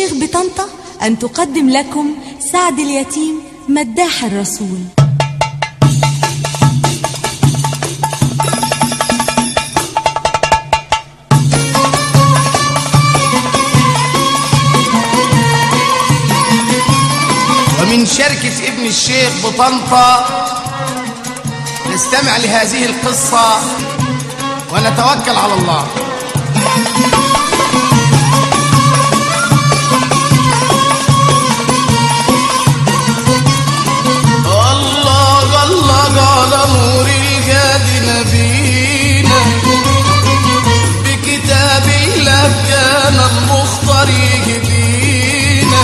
الشيخ بطنطا أن تقدم لكم سعد اليتيم مداح الرسول ومن شركة ابن الشيخ بطنطا نستمع لهذه القصة ونتوكل على الله الله الله على نور الجاد نبينا بكتاب الله كان المختار يهدينا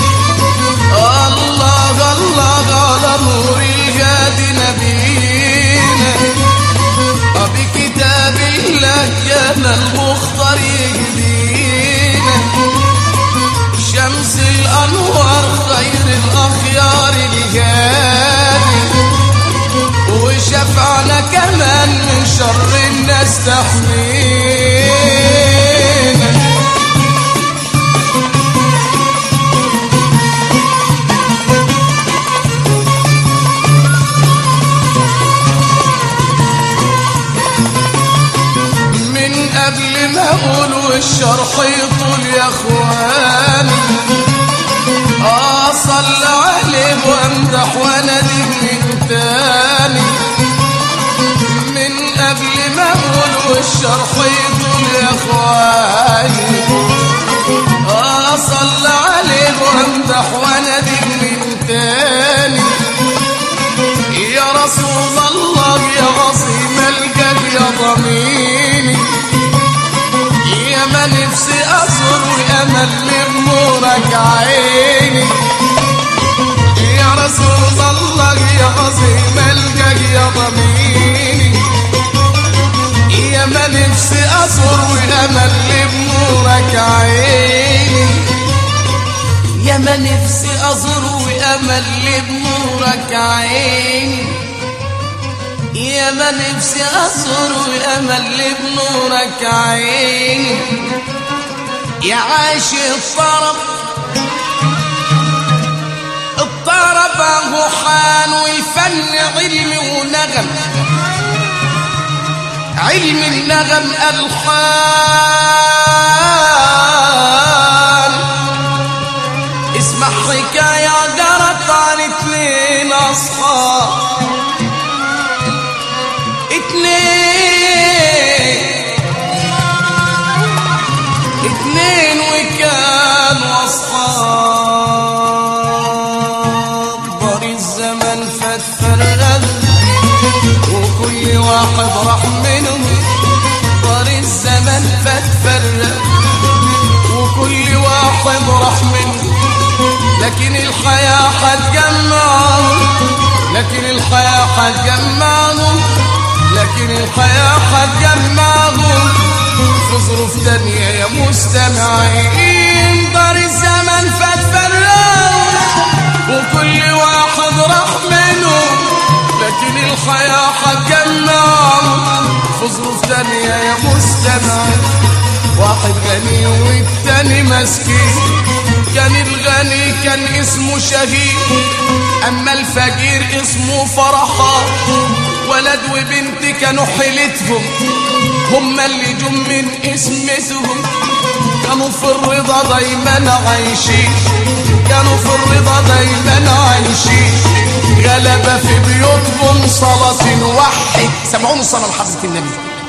الله الله على نور الجاد نبينا بكتاب الله كان المختار يهدينا شمس الأنوار خير الأخيار الجادي وشفعنا كمان من شر الناس تحمينا من قبل ما اقول والشرح يطول يا اخواني اصل عليه وامدح واناديه من تاني من قبل ما اقول والشرح يطول يا اخواني اصل عليه وامدح واناديه من تاني يا رسول الله يا عظيم القلب يا ضميني يا ما نفسي أزور وأمل لنورك عيني يا رسول الله يا عظيم القلب يا ضميني يا ما نفسي أزور وأمل لنورك عيني يا ما نفسي أزور وأمل بنورك عيني يا ما نفسي أزور وأمل بنورك عيني يا عايش الطرب الطرب أهو حان والفن علم ونغم علم النغم ألحان اسمع حكاية جرت عن اتنين أصحاب اتنين اتنين وكانوا أصحاب دار الزمن فتفرغ وكل واحد راح منهم دار الزمن فتفرغ وكل واحد راح منهم لكن الحياة حتجمعهم لكن الحياة حتجمعهم لكن الحياة حتجمعهم في ظروف تانية يا مستمعين دار الزمن فتفرقوا وكل واحد راح منهم لكن الحياة حتجمعهم في ظروف تانية يا مستمعين واحد غني والتاني مسكين كان الغني كان اسمه شهيد اما الفقير اسمه فرحات ولد وبنت كانوا حيلتهم هما اللي جم من اسمتهم كانوا في الرضا دايما عايشين كانوا في الرضا دايما عايشين غلبة في بيوتهم صلاة نوحد سمعون الصلاة لحضرة النبي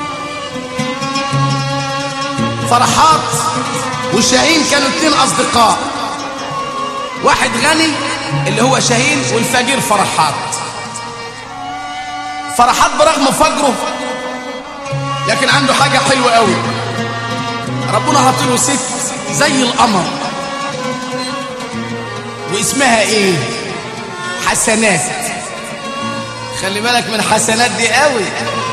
فرحات وشاهين كانوا اتنين اصدقاء واحد غني اللي هو شاهين والفقير فرحات فرحات برغم فقره لكن عنده حاجة حلوة قوي ربنا هطيله ست زي القمر واسمها ايه حسنات خلي بالك من حسنات دي قوي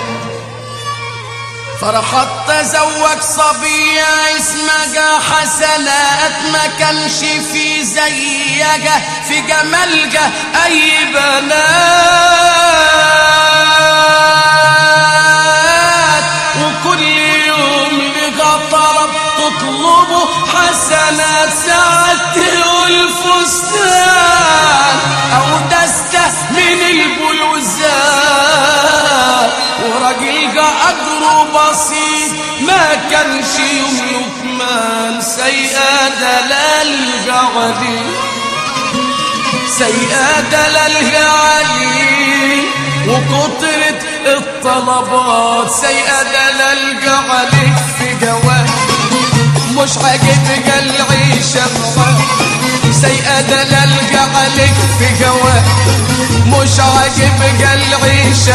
فرحت تزوج صبية اسمها حسنات ما كانش في زيها في جمالها اي بنات وكل يوم لقى طلب تطلبه حسنات ساعة الفستان أو دستة من البلوزات وراجل أجره بسيط ما كانش يملك مال سيئة دلال جعلي سيئة دلال علي وكترة الطلبات سيئة دلال جعلك في جواب مش عاجبك العيشة معاك سيئة دلال جعلك في جواب مش عاجبك العيشة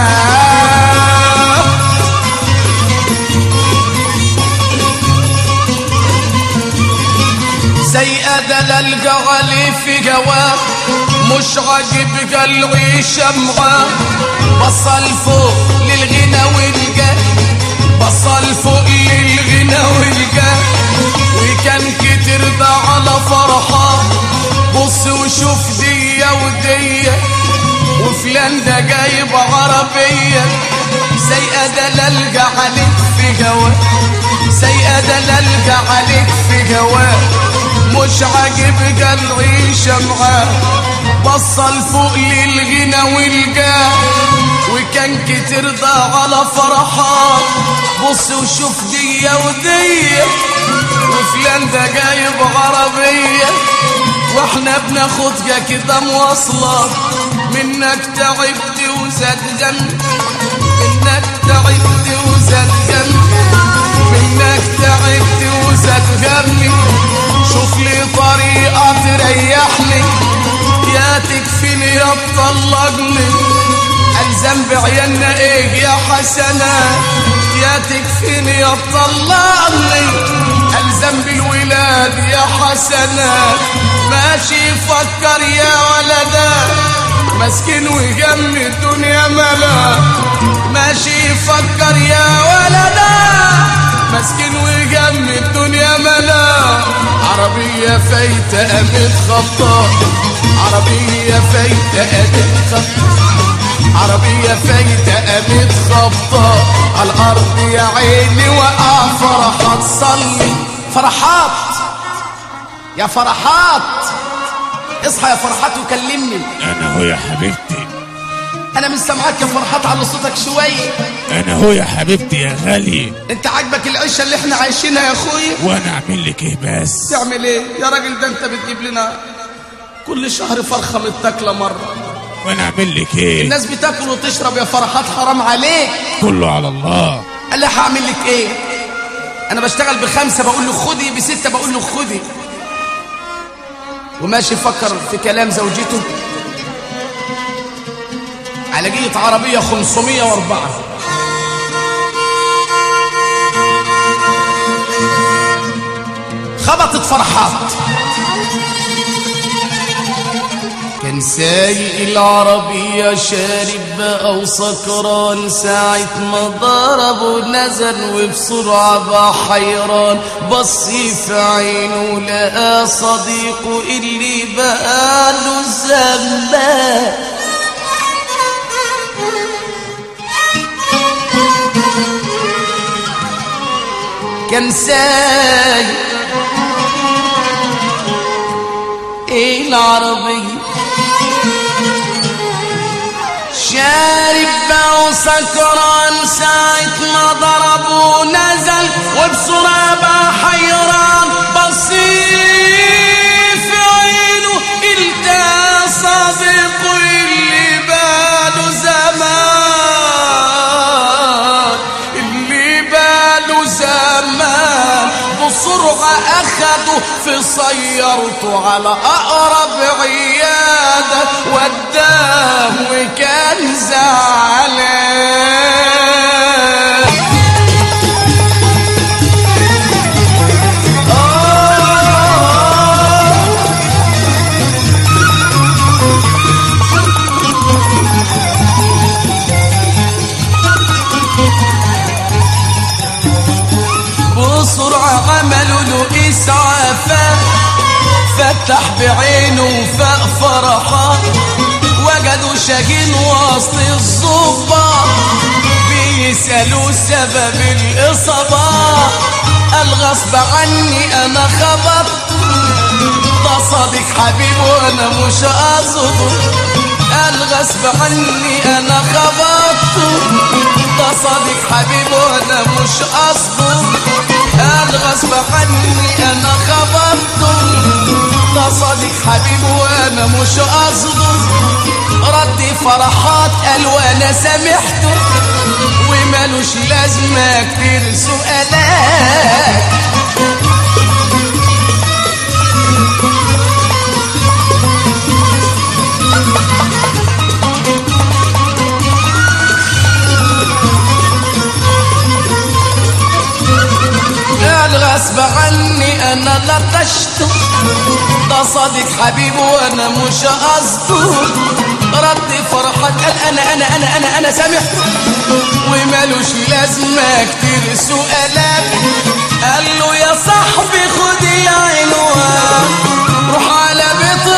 معاك سيئة دلال جعلي في جواب مش عاجبك العيشة معاك بصل فوق للغنى والجاه بصل فوق للغنى والجاه وكان كتير ده على فرحة بص وشوف دية ودية وفلان ده جايب عربية سيئة دلال جعلك في جواب سيئة دلال جعلك في جواب مش عاجبك العيشة معاه بصل فوق للغنى والجاه وكان كتير ده على فرحات بص وشوف دية ودية وفلان ده جايب عربية واحنا بناخدها كده مواصلات منك تعبت وزاد جنب منك تعبت وزاد جنب منك تعبت وزاد جنبي شوف لي طريقة تريحني يا تكفيني يا تطلقني الذنب عيالنا ايه يا حسنات يا تكفيني يا تطلقني الذنب الولاد يا حسنات ماشي فكر يا ولدا مسكين وجم الدنيا ملا ماشي فكر يا ولدا مسكين وجم الدنيا ملا عربية فايتة أمت خطاط عربية فايتة أمت خطاط عربية فايتة أمت خبطة على الأرض يا عيني وقع فرحات صلي فرحات يا فرحات اصحى يا فرحات وكلمني انا هو يا حبيبتي انا مش سامعاك يا فرحات على صوتك شويه انا هو يا حبيبتي يا غالي انت عاجبك العيشه اللي احنا عايشينها يا اخويا وانا اعمل لك ايه بس تعمل ايه يا راجل ده انت بتجيب لنا كل شهر فرخه متاكله مره وانا اعمل لك ايه الناس بتاكل وتشرب يا فرحات حرام عليك كله على الله قال لي هعمل لك ايه انا بشتغل بخمسه بقول له خدي بسته بقول له خدي وماشي يفكر في كلام زوجته على جية عربية 504 خبطت فرحات كان سايق العربية شارب بقى وسكران ساعة ما ضرب ونزل وبسرعة بقى حيران بص في عينه لقى صديقه اللي بقى له زمان كان سايق ايه العربية شارب بقى وسكران ساعة ما ضرب ونزل وبسرعة بقى حيران بصير في عينه التقى صديقه اللي باله زمان اللي باله زمان بسرعة أخده في سيارته على أقرب عيادة وداه وكان زعلان بسرعة عملوا له إسعافات فتح بعينه وفاق فرحان وجدوا شاهين وسط الظباط بيسألوا سبب الإصابة قال غصب عني أنا خبط ده صادق حبيب وانا مش قصده قال غصب عني انا خبطته ده صادق حبيب وانا مش قصده قال غصب عني انا خبطته ده صادق حبيب وانا مش قصده ردي فرحات قال وانا سامحته ومالوش لازمه كتير سؤالات قال غصب عني انا لطشته ده صادق حبيبي وانا مش قصده رد فرحة قال انا انا انا انا انا سامحته ومالوش لازمة كتير سؤالات قال له يا صاحبي خد العنوان روح على بيت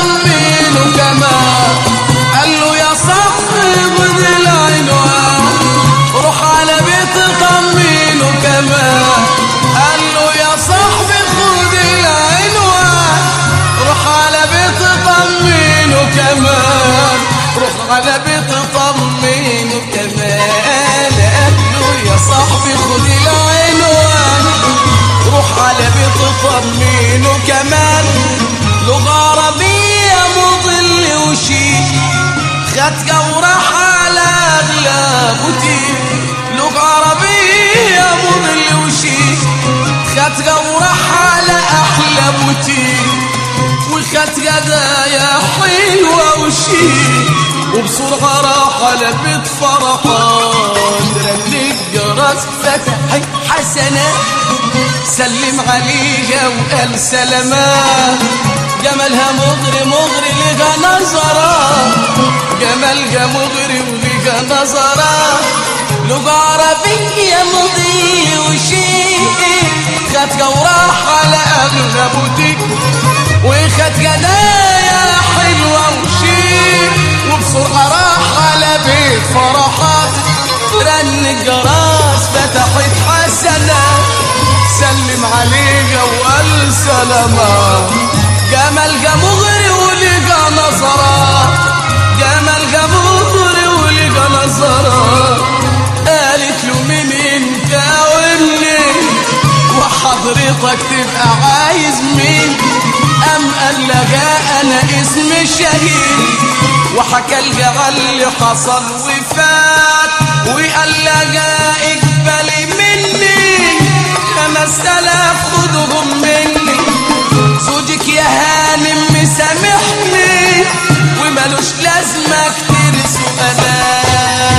طمنه كمان قال له يا صاحبي خد العنوان روح على بيت طمنه كمان قال له يا صاحبي خد العنوان روح على بيت طمنه كمان روح على بيت طمنه كمان قال له يا صاحبي خد العنوان روح على بيت طمنه كمان لغة عربية مضل وشيك خد وراح على اغلى بوتيك لغة عربية مضل وشيك خد وراح على احلى بوتيك وخد هدايا حلوة وشيك وبسرعة راح على بيت فرحان رنك جرس فتح حسنة سلم عليها وقال سلامات جمالها مغري مغري لقى نظرة جمالها مغري ولقى نظرة لغة عربية مضي وشيء خد وراح على أغلى بوتيك وخد هدايا حلوة وشيك وبسرعة راح على بيت فرحات رن الجراس فتحت حسنة سلم عليها وقال سلامات جمال مغري ولقى نظرات جمال مغري ولقى نظرات قالت له مين انت ومنين وحضرتك تبقى عايز مين أم قال لها أنا اسمي شهيد وحكى لها اللي حصل وفات وقال لها اقبلي مني خمس تلاف خدهم مني زوجك يا هانم مسامحني ومالوش لازمة كتير سؤالات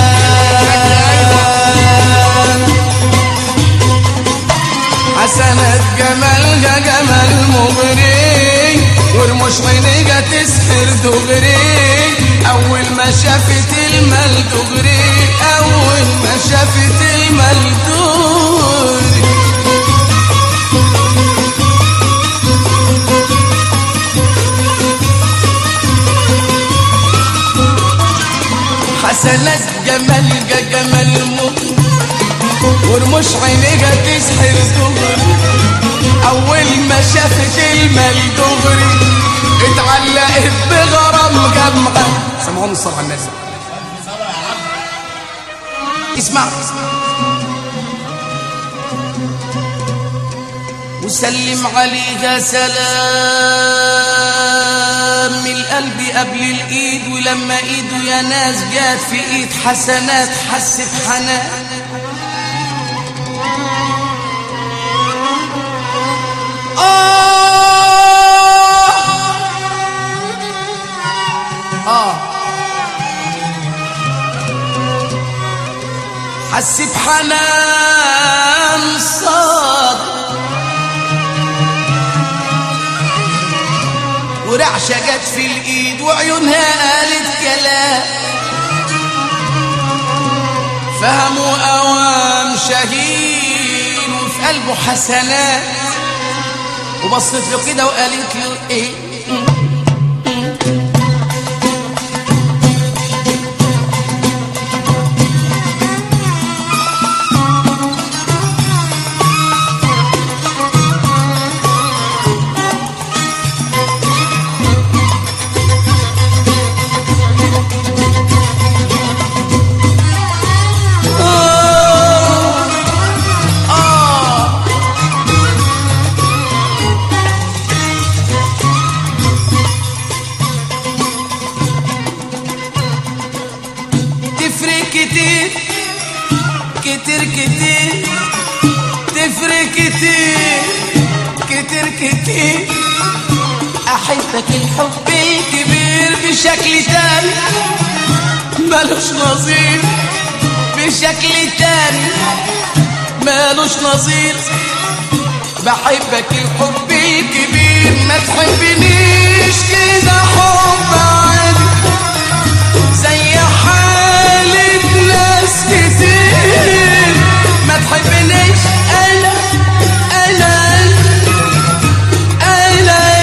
حسنة جمالها جمال مغري ورمش عينيها تسحر دغري أول ما شافت المال دغري أول ما شافت المال دغري حسنات جمالها جمال مغري ورمش عينيها تسحر دغري اول ما شافت المال دغري اتعلقت بغرام جمعة سمعوني الصلاة على النبي اسمع وسلم عليها سلام من القلب قبل الايد ولما ايده يا ناس جات في ايد حسنات حست حنان آه حس بحنان صاد ورعشة جت في الإيد وعيونها قالت كلام فهموا أوام شهين وفي قلبه حسنات وبصت له كده وقالت له ايه بحبك الحب الكبير بشكل تاني ملوش نظير بشكل تاني ملوش نظير بحبك الحب الكبير ما تحبنيش كده حب عادي زي حالة ناس كتير ما تحبنيش انا انا انا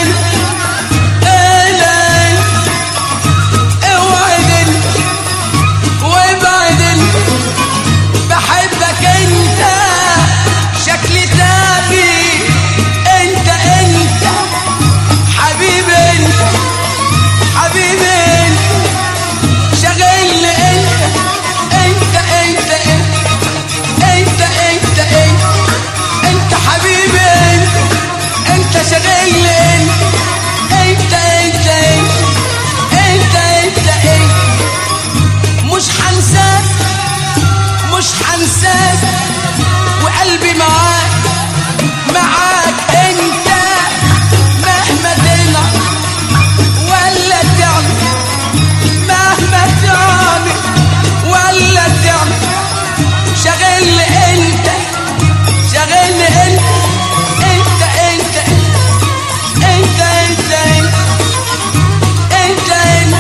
انا انا اوعدني وابعدني بحبك انت شكل تاني انت انت حبيبي انت حبيبي انت شغل انت انت انت انت انت انت انت انت حبيبي انت انت شغل انت انت انت انت انت انت انت مش حنساك مش حنساك وقلبي معاك معاك انت مهما تنع ولا تعمل مهما تعمل ولا تعمل شغل انت شغل انت انت انت انت انت انت انت انت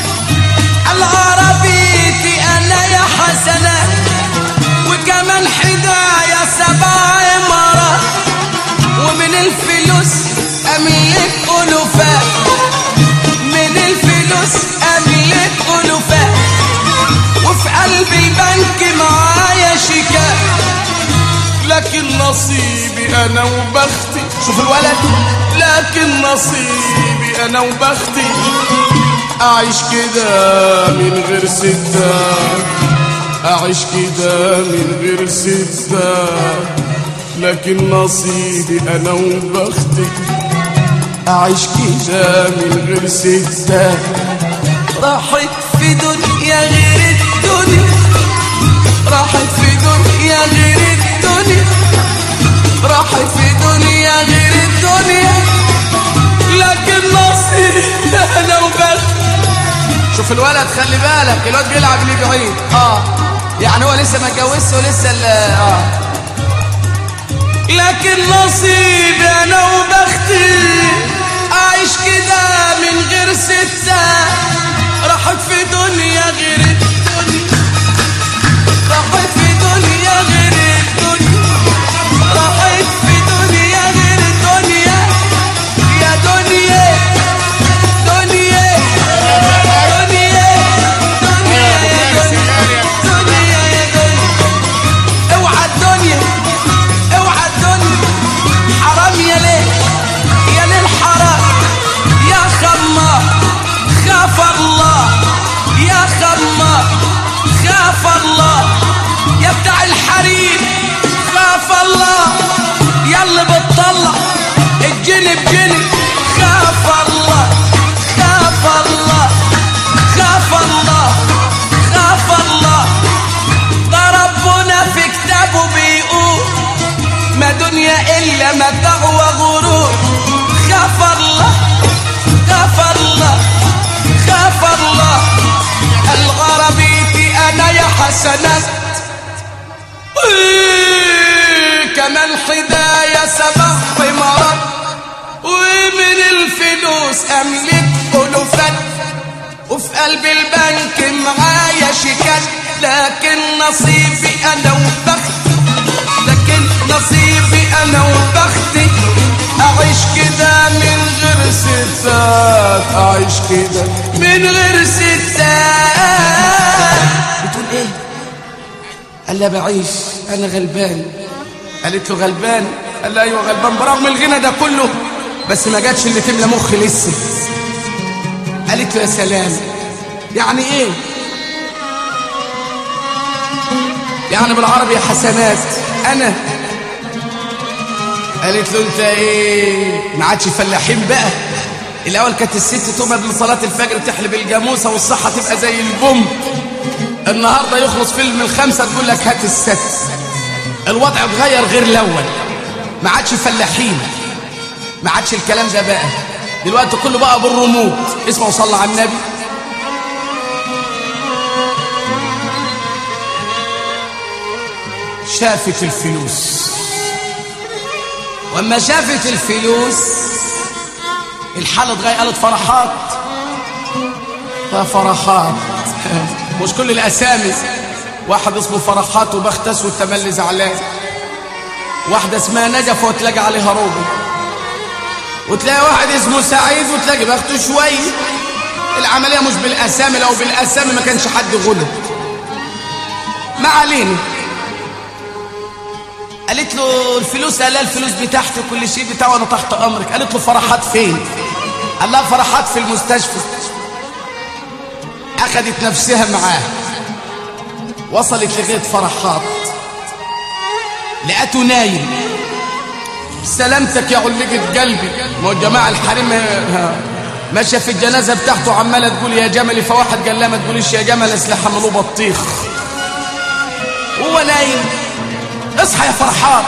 العربيتي انا يا حسنات وكمان حدايا سبع مرات ومن الفلوس املك الوفات من الفلوس املك الوفات وفي قلب البنك معايا شيكات لكن نصيبي انا وبختي شوف الولد لكن نصيبي انا وبختي اعيش كده من غير ستات اعيش كده من غير ستات لكن نصيبي انا وبختي اعيش كده من غير ستات راحت في دنيا غير الدنيا راحت في دنيا غير الدنيا راحت في دنيا غير الدنيا لكن نصيبي انا وبختي شوف الولد خلي بالك الواد بيلعب ليه بعيد اه يعني هو لسه ما اتجوزش ولسه ال- اه لكن نصيبي انا وبختي اعيش كده من غير ستة راحت في دنيا غير الدنيا راحت في دنيا غير الدنيا راحت في دنيا غير الدنيا يا دنيا دنيا دنيا دنيا يا دنيا دنيا يا دنيا اوعى الدنيا اوعى الدنيا حرام يا ليل يا ليل حرام يا خمار خاف الله يا خمار خاف الله يا بتاع الحريم خاف الله يا اللي بتطلع الجن بجن خاف الله خاف الله خاف الله خاف الله ده ربنا في كتابه بيقول ما دنيا الا متاع وغرور خاف الله خاف الله خاف الله الغربيتي انا يا حسنات إيه، كمان حدايا سبع حمارات ومن الفلوس املك الوفات وفي قلب البنك معايا شيكات لكن نصيبي انا وبختي لكن نصيبي انا وبختي اعيش كده من غير ستات اعيش كده من غير ستات بتقول ايه قال لها بعيش انا غلبان قالت له غلبان قال لها ايوه غلبان برغم الغنى ده كله بس ما جاتش اللي تملى مخي لسه قالت له يا سلام يعني ايه يعني بالعربي يا حسنات انا قالت له انت ايه ما عادش فلاحين بقى الاول كانت الست تقوم قبل صلاه الفجر تحلب الجاموسه والصحه تبقى زي البوم النهارده يخلص فيلم الخمسه تقول لك هات الست الوضع اتغير غير الاول ما عادش فلاحين ما عادش الكلام ده بقى دلوقتي كله بقى بالرموز اسمه وصلى على النبي شافت الفلوس واما شافت الفلوس الحالة اتغير قالت فرحات يا فرحات مش كل الاسامي واحد اسمه فرحات وبختس والتملي زعلان واحدة اسمها نجف وتلاقي عليها روبي وتلاقي واحد اسمه سعيد وتلاقي بخته شوية العملية مش بالاسامي لو بالاسامي ما كانش حد غلط ما علينا قالت له الفلوس قال لها الفلوس بتاعتي وكل شيء بتاعه وانا تحت امرك قالت له فرحات فين قال لها فرحات في المستشفى اخذت نفسها معاه وصلت لغايه فرحات لقته نايم سلامتك يا علقة قلبي ما هو الجماعة الحريم ماشية في الجنازة بتاعته عمالة تقول يا جملي فواحد قال لها ما تقوليش يا جمل اصل حملوه بطيخ هو نايم اصحى يا فرحات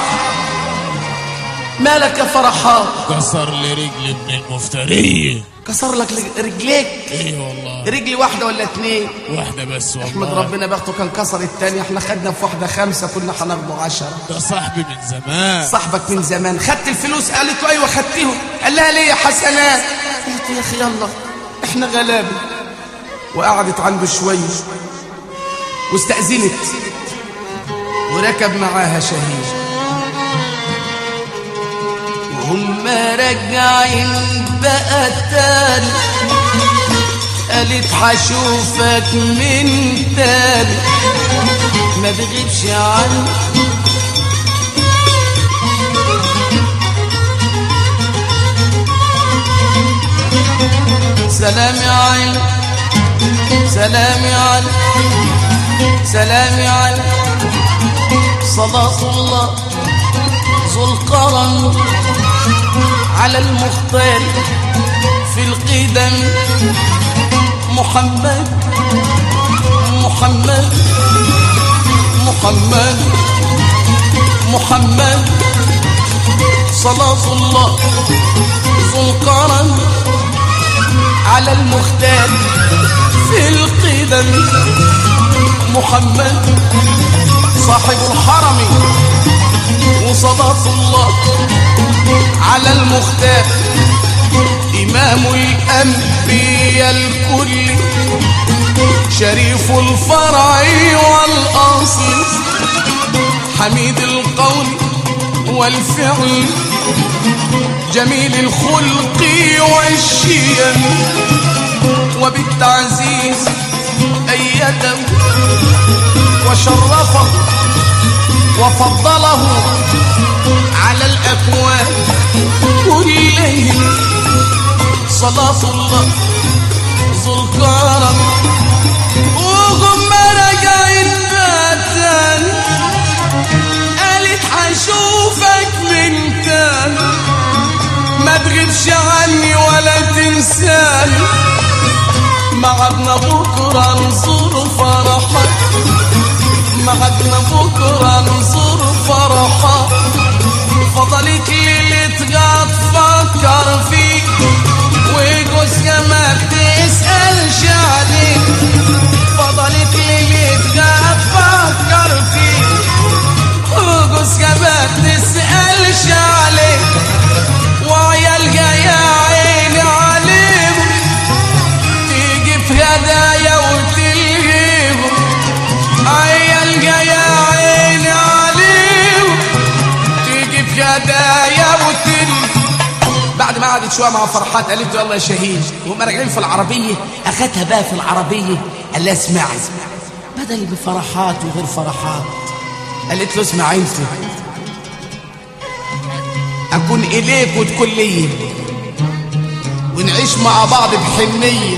مالك يا فرحات كسر لي رجلي من المفترية كسر لك رجليك ايه والله رجلي واحدة ولا اتنين واحدة بس والله احمد ربنا بخته كان كسر التاني احنا خدنا في واحدة خمسة كنا هناخده عشرة ده صاحبي من زمان صاحبك من زمان خدت الفلوس قالت له ايوه خدتهم قال لها ليه يا حسنات قالت له يا اخي يلا احنا غلابه وقعدت عنده شويه واستأذنت وركب معاها شهيد وهم راجعين بقى تاني قالت حشوفك من تاني ما بغيبش عني سلام يا عين سلام يا عين سلام يا عين صلاة الله ذو القرن على المختار في القدم محمد محمد محمد محمد صلاة الله ذو القرن على المختار في القدم محمد صاحب الحرم وصلاة الله على المختار إمام الأنبياء الكل شريف الفرع والأصل حميد القول والفعل جميل الخلق والشيم وبالتعزيز أيده وشرفه وفضله على الأكوان كلهم صلاة الله ذو الكرم وهم راجعين باتان قالت حشوفك من تاني ما تغيبش عني ولا تنساني معدنا بكرة نزور فرحك معدنا بكرة نزور فرحك فضلت ليلة قد فكر فيك وجوزها ما بتسألش عليك فضلت ليلة قد فكر فيك وجوزها ما بتسألش عليك وعيالها يا عيني عليهم تيجي في هدايا وتلهيهم عيالها يا عيني عليهم تيجي في هدايا وتلهيهم بعد ما قعدت شويه مع فرحات قالت له يلا يا شهيد وهم راجعين في العربيه اخدها بقى في العربيه قال لها اسمعي بدل بفرحات وغير فرحات قالت له اسمع انت اكون اليك وتكون لي ونعيش مع بعض بحنيه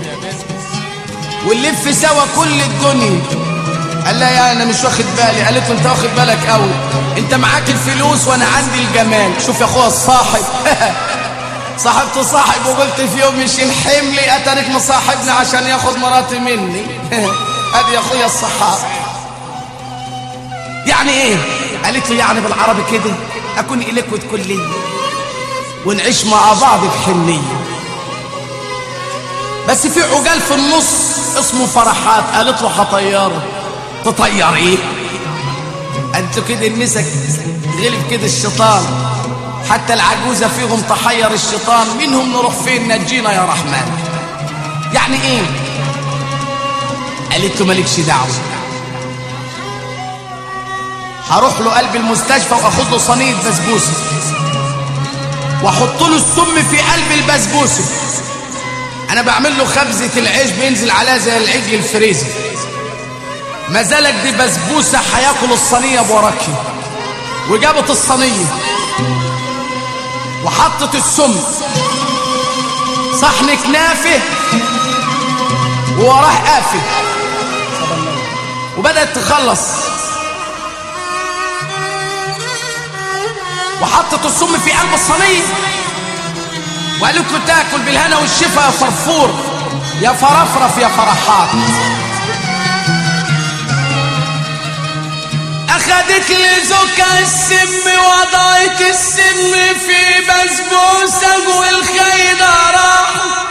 ونلف سوا كل الدنيا قال لها يا انا مش واخد بالي قالت له انت واخد بالك قوي انت معاك الفلوس وانا عندي الجمال شوف يا اخويا الصاحب صاحبت صاحب وقلت في يوم يشيل حملي اتارك مصاحبني عشان ياخد مراتي مني ادي يا اخويا الصحاب يعني ايه قالت له يعني بالعربي كده اكون اليك وتكون لي ونعيش مع بعض بحنيه بس في عجال في النص اسمه فرحات قالت له هطيره تطير ايه انتوا كده النسك غلب كده الشيطان حتى العجوزة فيهم تحير الشيطان منهم نروح فين نجينا يا رحمن يعني ايه قالت له مالكش دعوة هروح له قلب المستشفى واخد له صينية بسبوسة واحط له السم في قلب البسبوسة انا بعمل له خبزة العيش بينزل عليها زي العجل الفريزي ما زالت دي بسبوسة هياكل الصينية بوركي وجابت الصينية وحطت السم صحن كنافه ووراه قافل وبدأت تخلص وحطت السم في قلب الصينية وقالت له تاكل بالهنا والشفا يا فرفور يا فرفرف يا فرحات اخدت لي زوكا السم وضعت السم في بسبوسه والخيدة راح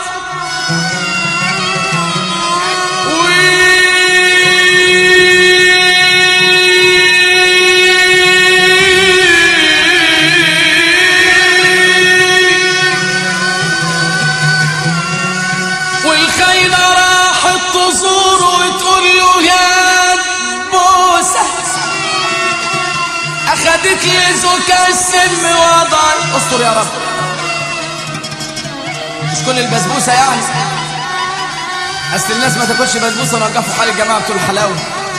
والخيدة راحت تزوره وتقول له يا بوسه اخدت لي زوكا السم وضعت استر يا رب مش كل البسبوسه يعني اصل الناس ما تاكلش بسبوسه نوقفوا حال الجماعه بتوع الحلاوه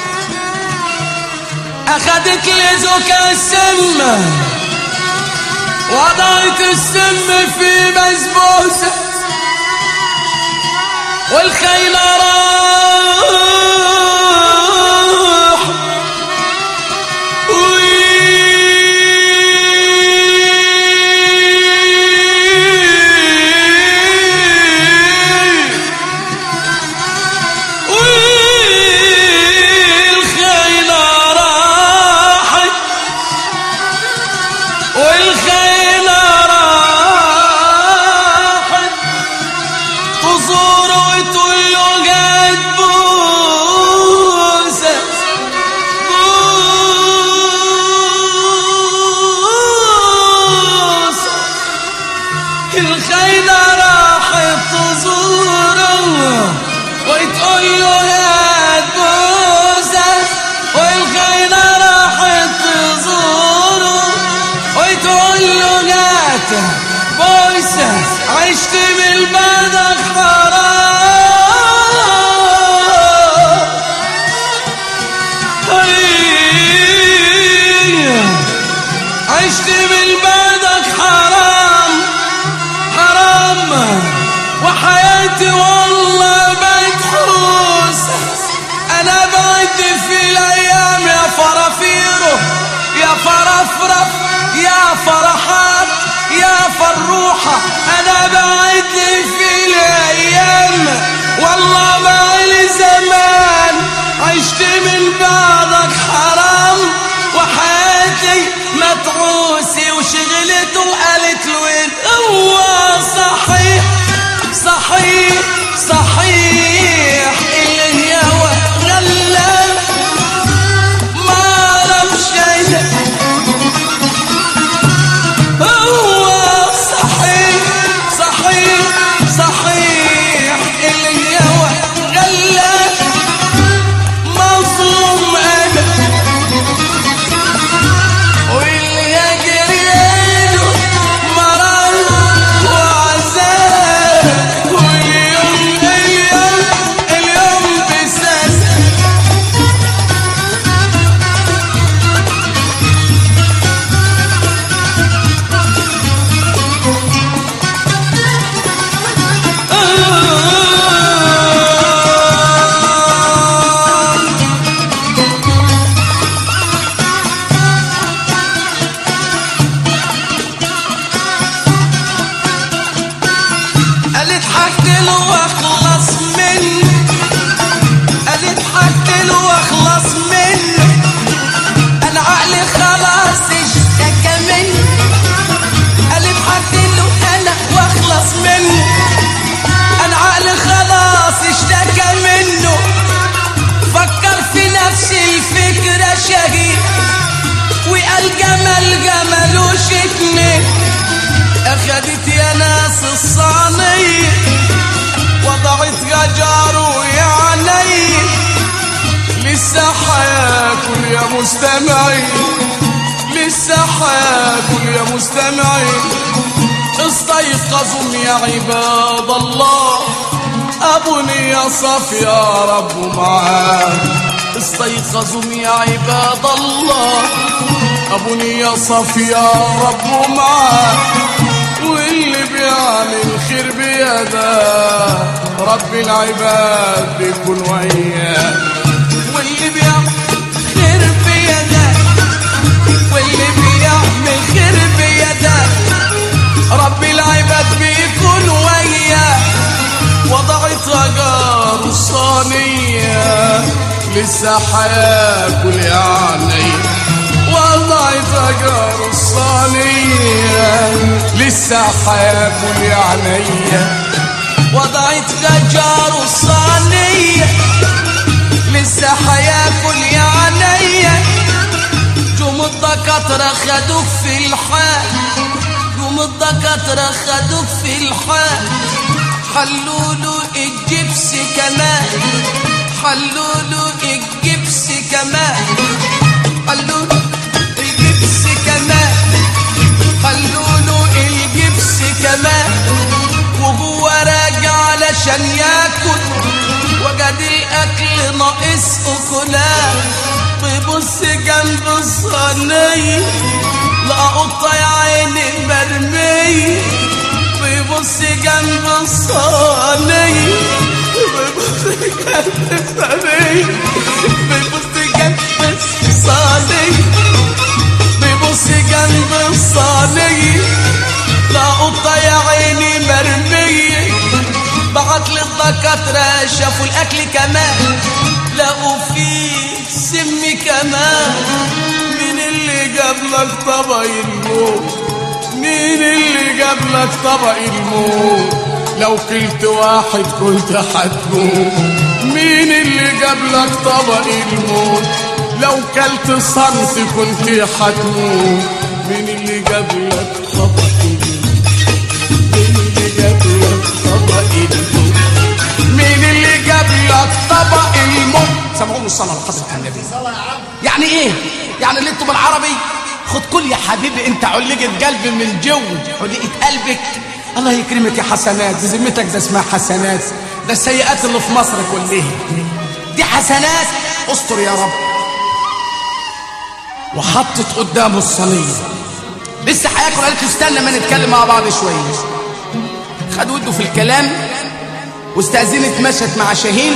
اخدت لي زوكا السم وضعت السم في بسبوسه والخيل راح والخيل راحت والخيل راحت تزور وتقول له قد بوسه بوسه الخيلة راحت تزوره وتقول له يا بوسه والخيلة راحت تزوره وتقول له جاته بوسه عشت من بعدك حرام عشت من بعدك حرام حرام وحياتي والله مدحوسة أنا بعد في الأيام يا فرافيرو يا فرفرف يا فرحات يا فروحة أنا بعد في الأيام والله ما لي زمان عشت من بعدك حرام وحياتي متعوسي وشغلته وقالت له وين هو صحيح صحيح صحيح الهوى غلى ما اعرفش هو صحيح صحيح صحيح الهوى غلى مظلوم انا واللي يجريله مرض وعذاب واليوم اليوم اليوم بساس قالت حكت له واخلص منه قالت حكت له واخلص منه انا عقلي خلاص اشتكى منه قالت حكت له انا واخلص منه انا عقلي خلاص مستمعين لسه حاكل يا مستمعين استيقظوا يا عباد الله أبني يا صف يا رب معاه استيقظوا يا عباد الله أبني يا صف يا رب معاه واللي بيعمل خير بيده رب العباد بيكون وياه واللي بيعمل خير بيده واللي بيعمل خير بيده رب العباد بيكون وياه وضعت أجار الصينية لسه حياكل يعني وضعت أجار الصينية لسه حياكل يعني وضعت أجار الصينية لسه حياكل يعني جم الدكاترة خدوك في الحال جم الدكاترة خدوك في الحال حلوا له الجبس كمان حلوا له الجبس كمان حلوا له الجبس كمان حلوا له الجبس كمان وهو راجع علشان ياكل وجد الاكل ناقص اكلاه بيبص جنب الصينيه لقى قطه يا عيني مرميه بيبص جنب الصينيه بيبص جنب الصينيه بيبص جنب الصينيه بيبص جنب الصينيه لا قطه يا عيني مرميه بعت للدكاتره شافوا الاكل كمان لقوا فيه سم كمان مين اللي جاب لك طبق الموت مين اللي جاب لك طبق الموت لو كلت واحد كنت هتموت مين اللي جاب لك طبق الموت لو كلت صنف كنت هتموت مين اللي جاب لك طبق الموت مين اللي جاب لك طبق الموت مين اللي جاب لك طبق الموت سمعوني الصلاة على حضرة النبي يعني ايه يعني اللي انتوا بالعربي خد كل يا حبيبي انت علقة قلبي من جو علقة قلبك الله يكرمك يا حسنات بذمتك ده اسمها حسنات ده السيئات اللي في مصر كلها دي حسنات استر يا رب وحطت قدامه الصينية لسه هياكل قالت له استنى ما نتكلم مع بعض شوية خد وده في الكلام واستأذنت مشت مع شاهين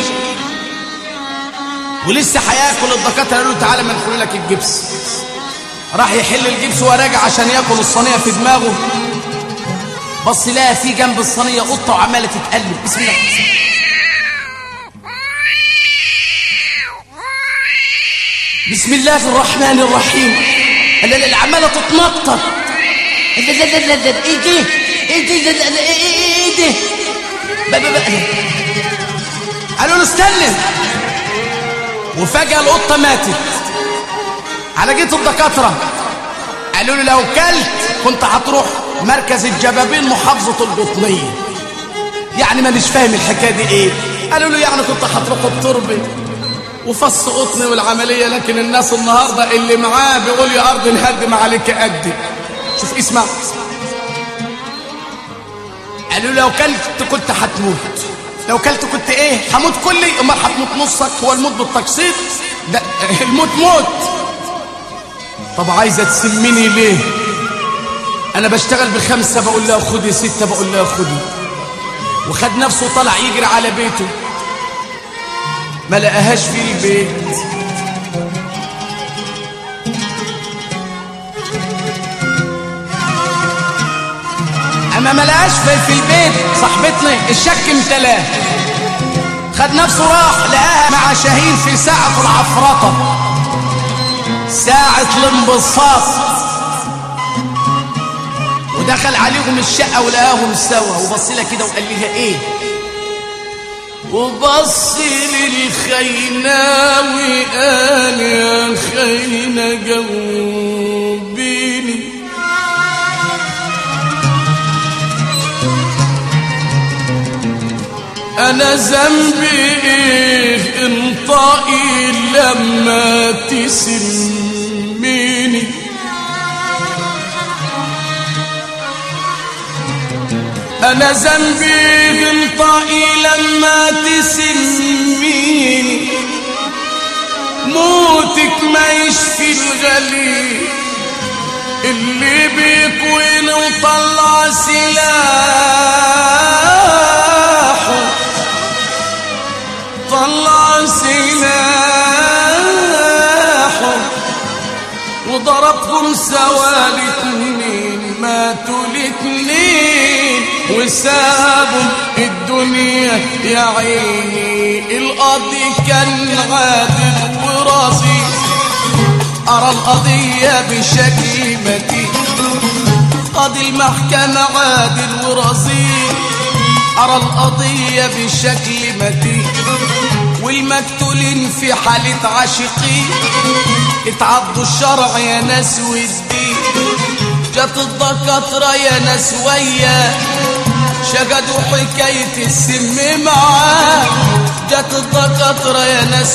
ولسه هياكل الدكاتره قالوا له تعالى ما ندخل لك الجبس راح يحل الجبس وراجع عشان ياكل الصينيه في دماغه بص لقى في جنب الصينيه قطه وعماله تتقلب بسم الله بسم الله الرحمن الرحيم لا لا لا عماله تتنطط لا لا لا لا لا ايه ده ايه ده لا لا ايه ايه ده بقى بقى قالوا له استنى وفجأة القطة ماتت على جيت الدكاترة قالوا له لو كلت كنت هتروح مركز الجبابين محافظة القطنية يعني مانيش فاهم الحكاية دي ايه قالوا له يعني كنت هتروح التربة وفص قطني والعملية لكن الناس النهاردة اللي معاه بيقول يا أرض نهدم عليك قدي شوف اسمع قالوا له لو كلت كنت هتموت لو كلت كنت ايه هموت كلي امال هتموت نصك هو الموت بالتقسيط ده الموت موت طب عايزه تسميني ليه انا بشتغل بخمسه بقول لها خدي سته بقول لها خدي وخد نفسه طلع يجري على بيته ما لقاهاش في البيت اما ما لقاش في, في البيت صاحبتنا الشك امتلاه خد نفسه راح لقاها مع شاهين في ساعة العفرطة ساعة الانبساط ودخل عليهم الشقة ولقاهم سوا وبص لها كده وقال لها ايه وبص للخيناوي قال يا خينا جاوبيني انا ذنبي ايه انطقي لما تسميني انا ذنبي إيه انطقي لما تسميني موتك ما يشفي الغليل اللي بيكوين وطلع سلاحه طلع سلاحه وضربكم سوالي اتنين ماتوا الاتنين وسابوا الدنيا يا عيني القاضي كان عادل وراسي أرى القضية بشكل متين قاضي المحكمة عادل ورصيد أرى القضية بشكل متين والمقتولين في حالة عاشقين اتعضوا الشرع يا ناس والدين جت الدكاترة يا ناس ويا شجدوا حكاية السم معاه جت الدكاترة يا ناس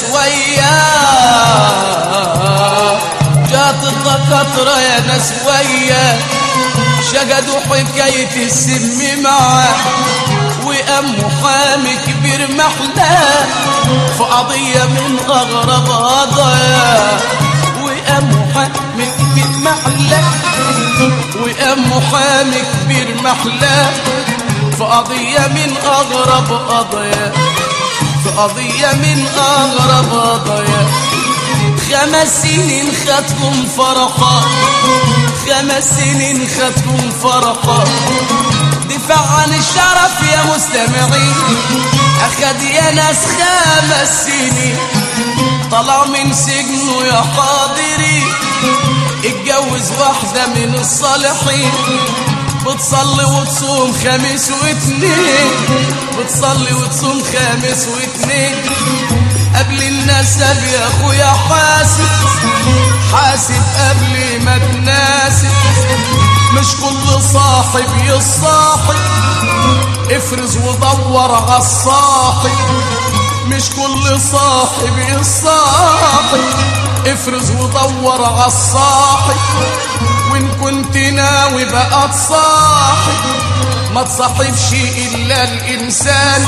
ويا جات الدكاترة يا ناس ويا شجدوا حكاية السم معاه وقام محامي كبير محلاه في قضية من أغرب قضايا وقام محامي كبير محلاه وقام محامي كبير محلاه في قضية من أغرب قضايا في قضية من أغرب قضايا خمس سنين خدكم فرحة خمس سنين خدكم فرحة دفاع عن الشرف يا مستمعين أخد يا ناس خمس سنين طلع من سجنه يا حاضرين اتجوز واحدة من الصالحين بتصلي وتصوم خميس واثنين بتصلي وتصوم خميس واثنين قبل النسب يا اخويا حاسب حاسب قبل ما تناسب مش كل صاحب يصاحب افرز ودور عالصاحب مش كل صاحب يصاحب افرز ودور عالصاحب وان كنت ناوي بقى تصاحب ما تصاحبش الا الانسان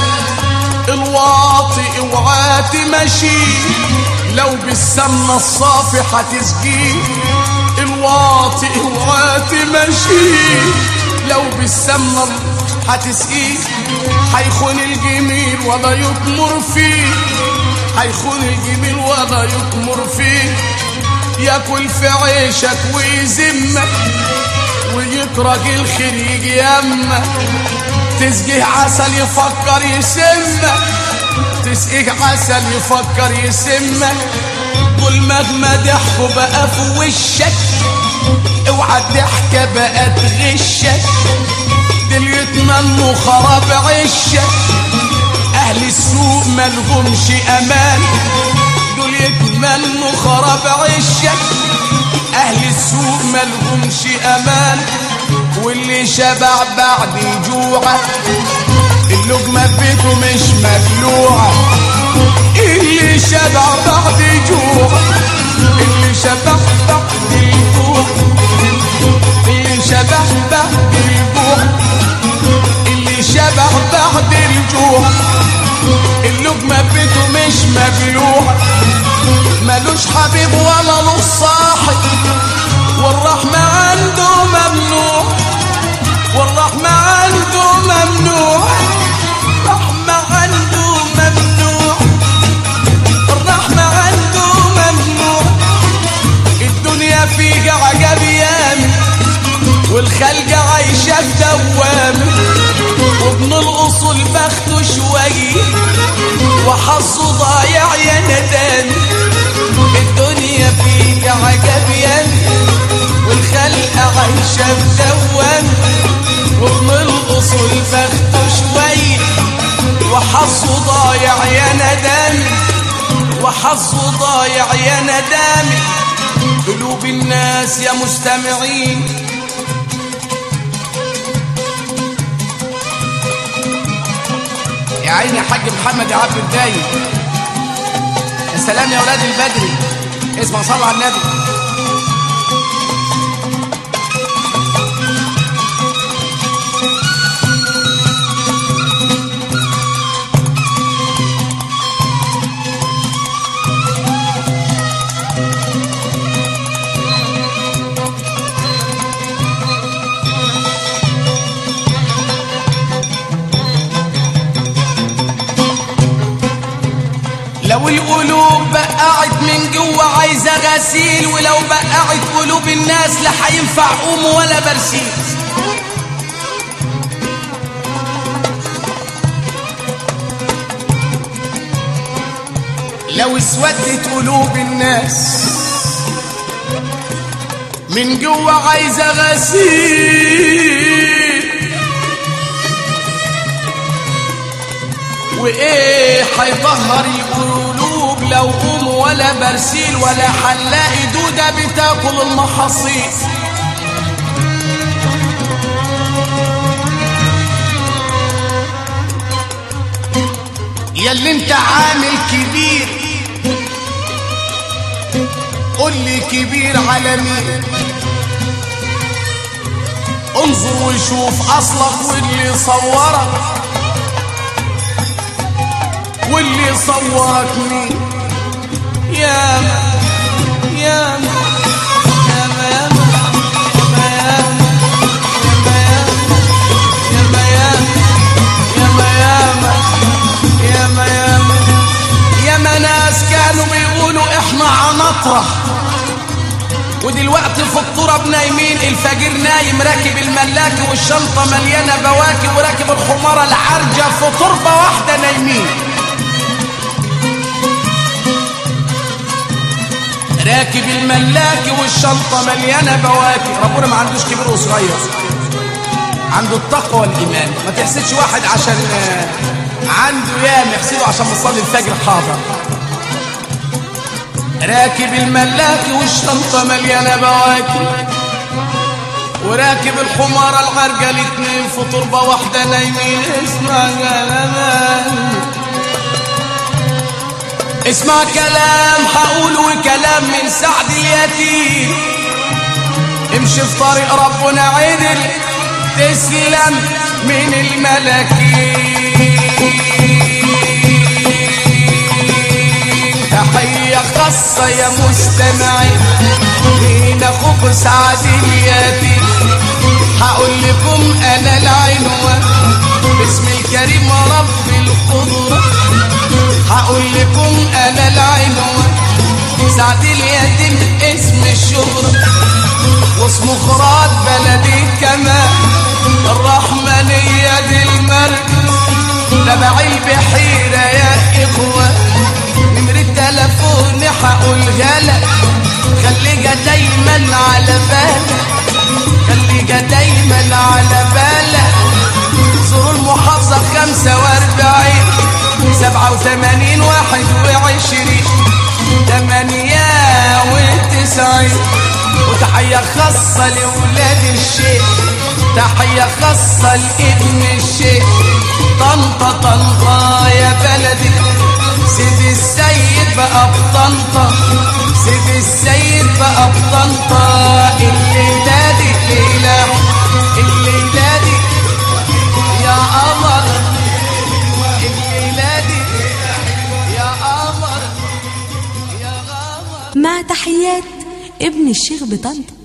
الواطي اوعى تمشي لو بالسمنة الصافي هتسقيه الواطي اوعى تمشي لو بالسمنة هتسقيه هيخون الجميل ولا يطمر فيه هيخون الجميل ولا يطمر فيه ياكل في عيشك ويذمك ويترك الخير يجي يمك تسقيه عسل يفكر يسمك تسقيه عسل يفكر يسمك كل مهما ضحكوا بقى في وشك اوعى الضحكة بقى تغشك دول يتمنوا خراب عشك اهل السوق ملهمش امان دول يتمنوا خراب عشك اهل السوق ملهمش امان واللي شبع بعد جوعه اللقمة بيته مش مبلوعة اللي شبع بعد جوع اللي شبع بعد الجوع اللي شبع بعد الجوع اللي شبع بعد الجوع اللقمة بيته مش مبلوعة ملوش حبيب ولا له صاحب والرحمة عنده ممنوع والرحمة عنده ممنوع الرحمة عنده ممنوع الرحمة عنده ممنوع الدنيا فيها عجب يامي والخلق عايشة في دوامة وابن الأصول بخته شوية وحظه ضايع يا ندامي الدنيا فيها عجب يامي والخلق عايشة في دوامة وابن الأصول بخته شوية وحظه ضايع يا ندامي وحظه ضايع يا ندامي قلوب الناس يا مستمعين يا عيني يا حاج محمد يا عبد الدايم يا سلام يا ولاد البدري اسمع صلى على النبي لو القلوب بقعت من جوه عايزه غسيل ولو بقعت قلوب الناس لا هينفع قوم ولا برسيل لو اسودت قلوب الناس من جوه عايزه غسيل وايه هيطهر القلوب لو قوم ولا برسيل ولا هنلاقي دوده بتاكل المحاصيل يا اللي انت عامل كبير قول لي كبير على مين انظر وشوف اصلك واللي صورك واللي صورك مين يا ما يا ما يا ما يا ما يا ما يا ما يا ما يا ما يا ما يا ما ناس كانوا بيقولوا احنا عنطرة ودلوقتي في التراب نايمين الفجر نايم راكب الملاكي والشنطة مليانة بواكي وراكب الحمارة العرجة في تربة واحدة نايمين راكب الملاكي والشنطة مليانة بواكي ربنا ما عندوش كبير وصغير عنده التقوى والإيمان ما تحسدش واحد عشان آه، عنده يام يحسده عشان بيصلي الفجر حاضر راكب الملاكي والشنطة مليانة بواكي وراكب الحمارة العرجة الاتنين في تربة واحدة نايمين اسمع كلام اسمع كلام هقوله كلام من سعد اليتيم امشي في طريق ربنا عدل تسلم من الملكين تحية خاصة يا مستمعين مين اخوك سعد اليتيم هقول لكم انا العنوان باسم الكريم رب القدرة هقول لكم انا العنوان سعد اليتيم اسم الشهرة واسمه خراج بلدي كمان الرحمنية دي المركز تبع البحيرة يا إخوة نمرة تلفوني هقولها لك خليها دايما على بالك خليها دايما على بالك زور المحافظة خمسة واربعين سبعة وثمانين واحد وعشرين تمانية وتسعين وتحية خاصة لولاد الشيخ تحية خاصة لابن الشيخ طنطا طنطا يا بلدي سيد السيد بقى بطنطا سيد السيد بقى بطنطا الليلة دي ليلة الليلة دي يا قمر الليلة دي يا قمر يا قمر مع تحيات ابن الشيخ بطنطا